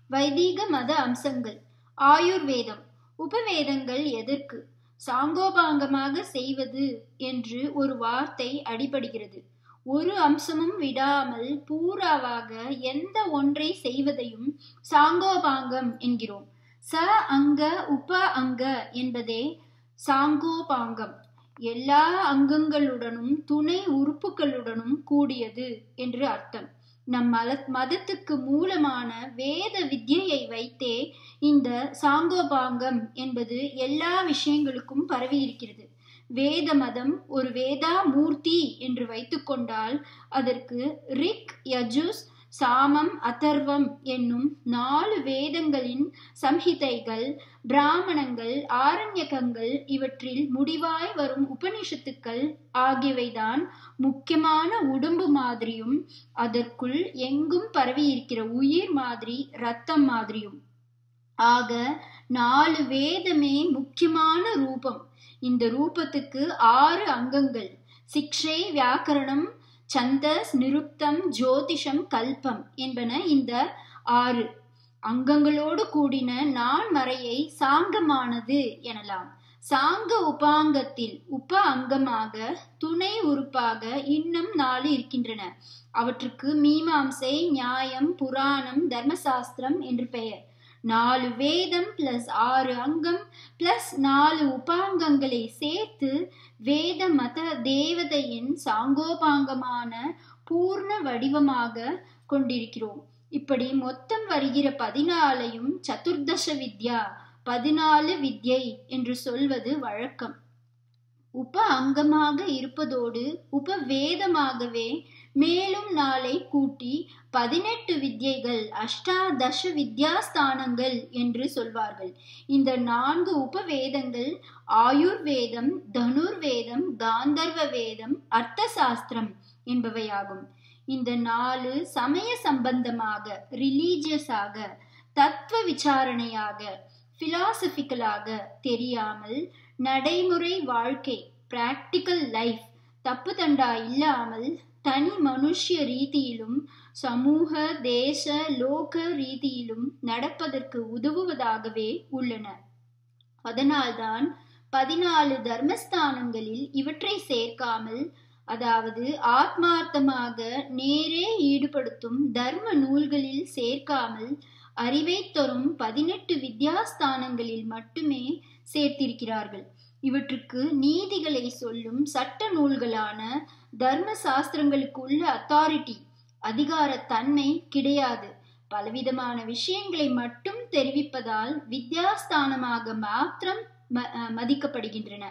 வைதீக மத அம்சங்கள் ஆயுர்வேதம் உபவேதங்கள் எதற்கு சாங்கோபாங்கமாக செய்வது என்று ஒரு வார்த்தை அடிபடுகிறது ஒரு அம்சமும் விடாமல் பூராவாக எந்த ஒன்றை செய்வதையும் சாங்கோபாங்கம் என்கிறோம் ச அங்க உப அங்க என்பதே சாங்கோபாங்கம் எல்லா அங்கங்களுடனும் துணை உறுப்புகளுடனும் கூடியது என்று அர்த்தம் நம் மத மதத்துக்கு மூலமான வேத வித்யை வைத்தே இந்த சாங்கோபாங்கம் என்பது எல்லா விஷயங்களுக்கும் பரவி இருக்கிறது வேத மதம் ஒரு வேதா மூர்த்தி என்று வைத்துக்கொண்டால் அதற்கு ரிக் யஜுஸ் சாமம் அதர்வம் என்னும் நாலு வேதங்களின் சம்ஹிதைகள் பிராமணங்கள் ஆரண்யகங்கள் இவற்றில் முடிவாய் வரும் உபனிஷத்துக்கள் ஆகியவைதான் முக்கியமான உடம்பு மாதிரியும் அதற்குள் எங்கும் பரவி இருக்கிற உயிர் மாதிரி ரத்தம் மாதிரியும் ஆக நாலு வேதமே முக்கியமான ரூபம் இந்த ரூபத்துக்கு ஆறு அங்கங்கள் சிக்ஷை வியாக்கரணம் சந்தஸ் நிருப்தம் ஜோதிஷம் கல்பம் என்பன இந்த ஆறு அங்கங்களோடு கூடின நான்மறையை சாங்கமானது எனலாம் சாங்க உபாங்கத்தில் உப அங்கமாக துணை உறுப்பாக இன்னும் நாலு இருக்கின்றன அவற்றுக்கு மீமாம்சை நியாயம் புராணம் தர்மசாஸ்திரம் என்று பெயர் நாலு வேதம் பிளஸ் ஆறு அங்கம் பிளஸ் நாலு உபாங்கங்களை சேர்த்து வேத மத தேவதையின் சாங்கோபாங்கமான பூர்ண வடிவமாக கொண்டிருக்கிறோம் இப்படி மொத்தம் வருகிற பதினாலையும் சதுர்தச வித்யா பதினாலு வித்யை என்று சொல்வது வழக்கம் உப அங்கமாக இருப்பதோடு உபவேதமாகவே மேலும் நாளை கூட்டி பதினெட்டு வித்யைகள் அஷ்டாதச வித்யாஸ்தானங்கள் என்று சொல்வார்கள் இந்த நான்கு உபவேதங்கள் ஆயுர்வேதம் தனுர்வேதம் காந்தர்வ வேதம் அர்த்த சாஸ்திரம் என்பவையாகும் இந்த நாலு சமய சம்பந்தமாக ரிலீஜியஸாக தத்துவ விசாரணையாக பிலாசபிக்கலாக தெரியாமல் நடைமுறை வாழ்க்கை பிராக்டிக்கல் லைஃப் தப்பு தண்டா இல்லாமல் தனி மனுஷ்ய ரீதியிலும் சமூக தேச லோக ரீதியிலும் நடப்பதற்கு உதவுவதாகவே உள்ளன அதனால்தான் பதினாலு தர்மஸ்தானங்களில் இவற்றை சேர்க்காமல் அதாவது ஆத்மார்த்தமாக நேரே ஈடுபடுத்தும் தர்ம நூல்களில் சேர்க்காமல் அறிவை தரும் பதினெட்டு வித்யாஸ்தானங்களில் மட்டுமே சேர்த்திருக்கிறார்கள் இவற்றுக்கு நீதிகளை சொல்லும் சட்ட நூல்களான தர்ம சாஸ்திரங்களுக்கு உள்ள அத்தாரிட்டி அதிகார தன்மை கிடையாது பலவிதமான விஷயங்களை மட்டும் தெரிவிப்பதால் வித்யாஸ்தானமாக மாத்திரம் மதிக்கப்படுகின்றன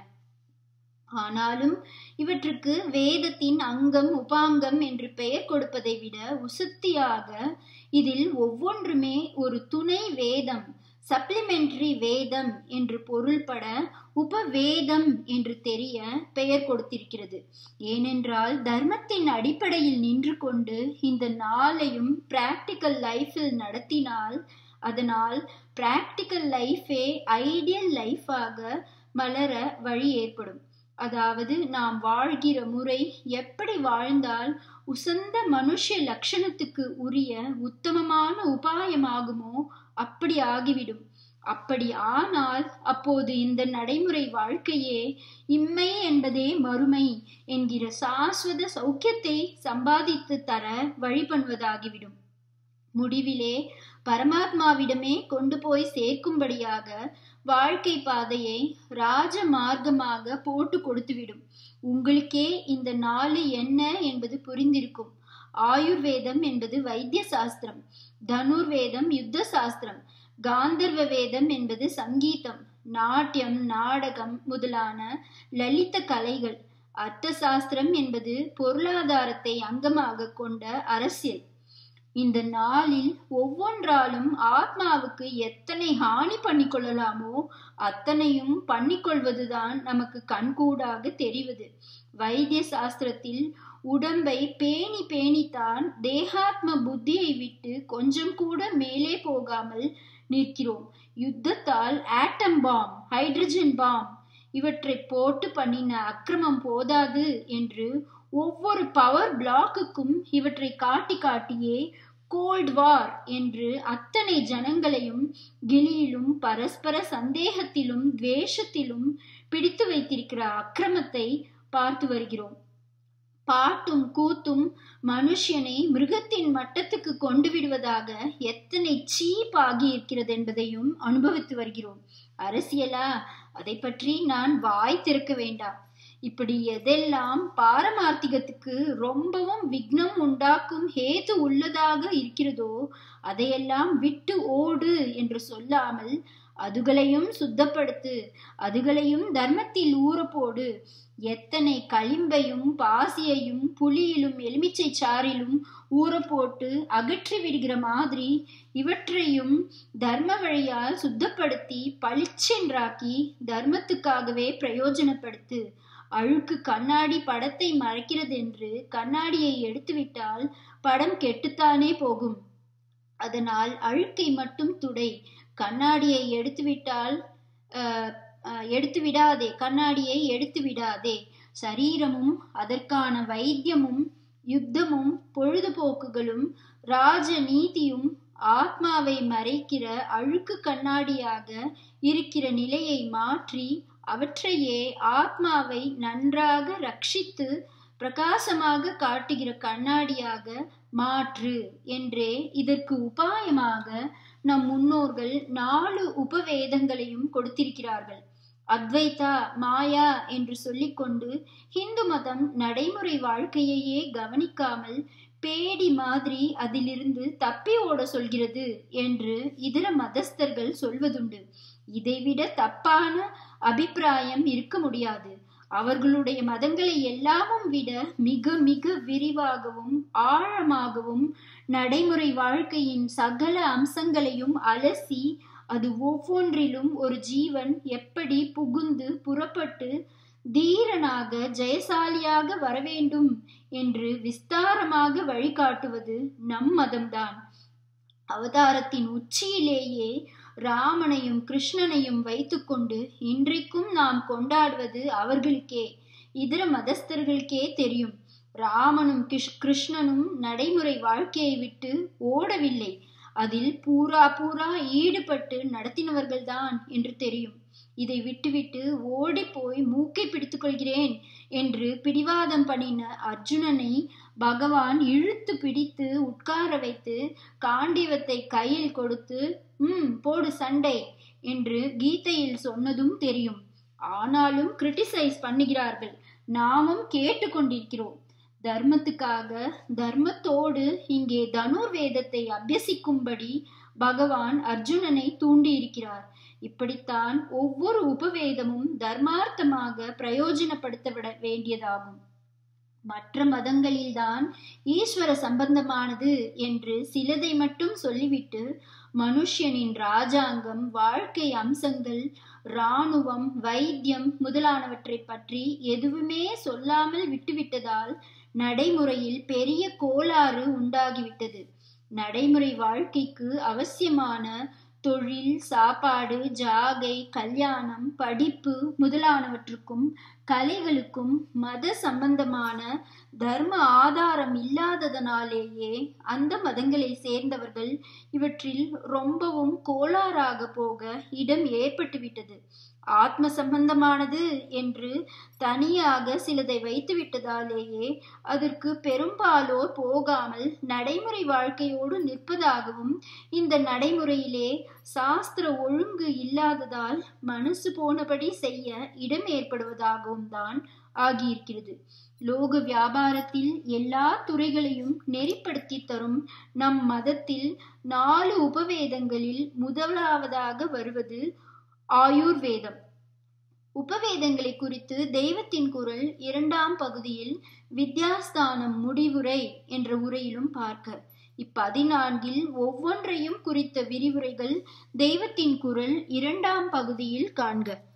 ஆனாலும் இவற்றுக்கு வேதத்தின் அங்கம் உபாங்கம் என்று பெயர் கொடுப்பதை விட உசுத்தியாக இதில் ஒவ்வொன்றுமே ஒரு துணை வேதம் சப்ளிமெண்டரி வேதம் என்று பொருள்பட உபவேதம் என்று தெரிய பெயர் கொடுத்திருக்கிறது ஏனென்றால் தர்மத்தின் அடிப்படையில் நின்று கொண்டு இந்த நாளையும் பிராக்டிக்கல் லைஃபில் நடத்தினால் அதனால் பிராக்டிக்கல் லைஃபே ஐடியல் லைஃபாக மலர வழி ஏற்படும் அதாவது நாம் வாழ்கிற முறை எப்படி வாழ்ந்தால் உசந்த மனுஷ லட்சணத்துக்கு உரிய உத்தமமான உபாயமாகுமோ அப்படி ஆகிவிடும் அப்படி ஆனால் அப்போது இந்த நடைமுறை வாழ்க்கையே இம்மை என்பதே மறுமை என்கிற சாஸ்வத சௌக்கியத்தை சம்பாதித்து தர வழி பண்ணுவதாகிவிடும் முடிவிலே பரமாத்மாவிடமே கொண்டு போய் சேர்க்கும்படியாக வாழ்க்கை பாதையை ராஜ மார்க்கமாக போட்டு கொடுத்துவிடும் உங்களுக்கே இந்த நாலு என்ன என்பது புரிந்திருக்கும் ஆயுர்வேதம் என்பது வைத்திய சாஸ்திரம் தனுர்வேதம் யுத்த சாஸ்திரம் காந்தர்வ வேதம் என்பது சங்கீதம் நாட்டியம் நாடகம் முதலான லலித கலைகள் அர்த்த சாஸ்திரம் என்பது பொருளாதாரத்தை அங்கமாக கொண்ட அரசியல் இந்த நாளில் ஒவ்வொன்றாலும் ஆத்மாவுக்கு எத்தனை ஹானி பண்ணிக்கொள்ளலாமோ அத்தனையும் பண்ணிக்கொள்வதுதான் நமக்கு கண்கூடாக தெரிவது வைத்திய சாஸ்திரத்தில் உடம்பை பேணி பேணித்தான் தேகாத்ம புத்தியை விட்டு கொஞ்சம் கூட மேலே போகாமல் நிற்கிறோம் யுத்தத்தால் ஆட்டம் பாம் ஹைட்ரஜன் பாம் இவற்றை போட்டு பண்ணின அக்கிரமம் போதாது என்று ஒவ்வொரு பவர் பிளாக்குக்கும் இவற்றை காட்டி காட்டியே கோல்ட் வார் என்று அத்தனை ஜனங்களையும் கிளியிலும் பரஸ்பர சந்தேகத்திலும் துவேஷத்திலும் பிடித்து வைத்திருக்கிற அக்கிரமத்தை பார்த்து வருகிறோம் பாட்டும் கூத்தும் மனுஷனை மிருகத்தின் மட்டத்துக்கு கொண்டு விடுவதாக எத்தனை சீப் ஆகி இருக்கிறது என்பதையும் அனுபவித்து வருகிறோம் அரசியலா அதை பற்றி நான் வாய் திறக்க வேண்டாம் இப்படி எதெல்லாம் பாரமார்த்திகத்துக்கு ரொம்பவும் விக்னம் உண்டாக்கும் ஹேது உள்ளதாக இருக்கிறதோ அதையெல்லாம் விட்டு ஓடு என்று சொல்லாமல் அதுகளையும் சுத்தப்படுத்து அதுகளையும் தர்மத்தில் ஊற போடு எத்தனை களிம்பையும் பாசியையும் புளியிலும் எலுமிச்சை சாறிலும் ஊற போட்டு அகற்றி விடுகிற மாதிரி இவற்றையும் தர்ம வழியால் சுத்தப்படுத்தி பளிச்சென்றாக்கி தர்மத்துக்காகவே பிரயோஜனப்படுத்து அழுக்கு கண்ணாடி படத்தை மறைக்கிறது என்று கண்ணாடியை எடுத்துவிட்டால் படம் கெட்டுத்தானே போகும் அதனால் அழுக்கை மட்டும் துடை கண்ணாடியை எடுத்துவிட்டால் எடுத்து விடாதே கண்ணாடியை எடுத்து விடாதே சரீரமும் அதற்கான வைத்தியமும் யுத்தமும் பொழுதுபோக்குகளும் ராஜநீதியும் ஆத்மாவை மறைக்கிற அழுக்கு கண்ணாடியாக இருக்கிற நிலையை மாற்றி அவற்றையே ஆத்மாவை நன்றாக ரட்சித்து பிரகாசமாக காட்டுகிற கண்ணாடியாக மாற்று என்றே இதற்கு உபாயமாக நம் முன்னோர்கள் நாலு உபவேதங்களையும் கொடுத்திருக்கிறார்கள் அத்வைதா மாயா என்று சொல்லிக்கொண்டு இந்து மதம் நடைமுறை வாழ்க்கையையே கவனிக்காமல் பேடி மாதிரி அதிலிருந்து தப்பி ஓட சொல்கிறது என்று இதர மதஸ்தர்கள் சொல்வதுண்டு இதைவிட தப்பான அபிப்பிராயம் இருக்க முடியாது அவர்களுடைய மதங்களை எல்லாமும் விட மிக மிக விரிவாகவும் ஆழமாகவும் நடைமுறை வாழ்க்கையின் சகல அம்சங்களையும் அலசி அது ஒவ்வொன்றிலும் ஒரு ஜீவன் எப்படி புகுந்து புறப்பட்டு தீரனாக ஜெயசாலியாக வரவேண்டும் என்று விஸ்தாரமாக வழிகாட்டுவது நம் மதம்தான் அவதாரத்தின் உச்சியிலேயே ராமனையும் கிருஷ்ணனையும் வைத்துக்கொண்டு இன்றைக்கும் நாம் கொண்டாடுவது அவர்களுக்கே இதர மதஸ்தர்களுக்கே தெரியும் ராமனும் கிருஷ்ணனும் நடைமுறை வாழ்க்கையை விட்டு ஓடவில்லை அதில் பூரா பூரா ஈடுபட்டு நடத்தினவர்கள்தான் என்று தெரியும் இதை விட்டுவிட்டு ஓடி போய் மூக்கை பிடித்துக் கொள்கிறேன் என்று பிடிவாதம் பண்ணின அர்ஜுனனை பகவான் இழுத்து பிடித்து உட்கார வைத்து காண்டிவத்தை கையில் கொடுத்து ம் போடு சண்டை என்று கீதையில் சொன்னதும் தெரியும் ஆனாலும் கிரிட்டிசைஸ் பண்ணுகிறார்கள் நாமும் கேட்டுக்கொண்டிருக்கிறோம் தர்மத்துக்காக தர்மத்தோடு இங்கே தனுர் வேதத்தை அபியசிக்கும்படி பகவான் அர்ஜுனனை தூண்டியிருக்கிறார் இப்படித்தான் ஒவ்வொரு உபவேதமும் தர்மார்த்தமாக பிரயோஜனப்படுத்த விட வேண்டியதாகும் மற்ற மதங்களில்தான் ஈஸ்வர சம்பந்தமானது என்று சிலதை மட்டும் சொல்லிவிட்டு மனுஷனின் ராஜாங்கம் வாழ்க்கை அம்சங்கள் இராணுவம் வைத்தியம் முதலானவற்றை பற்றி எதுவுமே சொல்லாமல் விட்டுவிட்டதால் நடைமுறையில் பெரிய கோளாறு உண்டாகிவிட்டது நடைமுறை வாழ்க்கைக்கு அவசியமான தொழில் சாப்பாடு ஜாகை கல்யாணம் படிப்பு முதலானவற்றுக்கும் கலைகளுக்கும் மத சம்பந்தமான தர்ம ஆதாரம் இல்லாததனாலேயே அந்த மதங்களை சேர்ந்தவர்கள் இவற்றில் ரொம்பவும் கோளாறாக போக இடம் ஏற்பட்டுவிட்டது ஆத்ம சம்பந்தமானது என்று தனியாக சிலதை வைத்து விட்டதாலேயே அதற்கு பெரும்பாலோர் போகாமல் நடைமுறை வாழ்க்கையோடு நிற்பதாகவும் இந்த நடைமுறையிலே சாஸ்திர ஒழுங்கு இல்லாததால் மனசு போனபடி செய்ய இடம் ஏற்படுவதாகவும் தான் ஆகியிருக்கிறது லோக வியாபாரத்தில் எல்லா துறைகளையும் நெறிப்படுத்தி தரும் நம் மதத்தில் நாலு உபவேதங்களில் முதலாவதாக வருவது ஆயுர்வேதம் உபவேதங்களை குறித்து தெய்வத்தின் குரல் இரண்டாம் பகுதியில் வித்யாஸ்தானம் முடிவுரை என்ற உரையிலும் பார்க்க இப்பதினான்கில் ஒவ்வொன்றையும் குறித்த விரிவுரைகள் தெய்வத்தின் குரல் இரண்டாம் பகுதியில் காண்க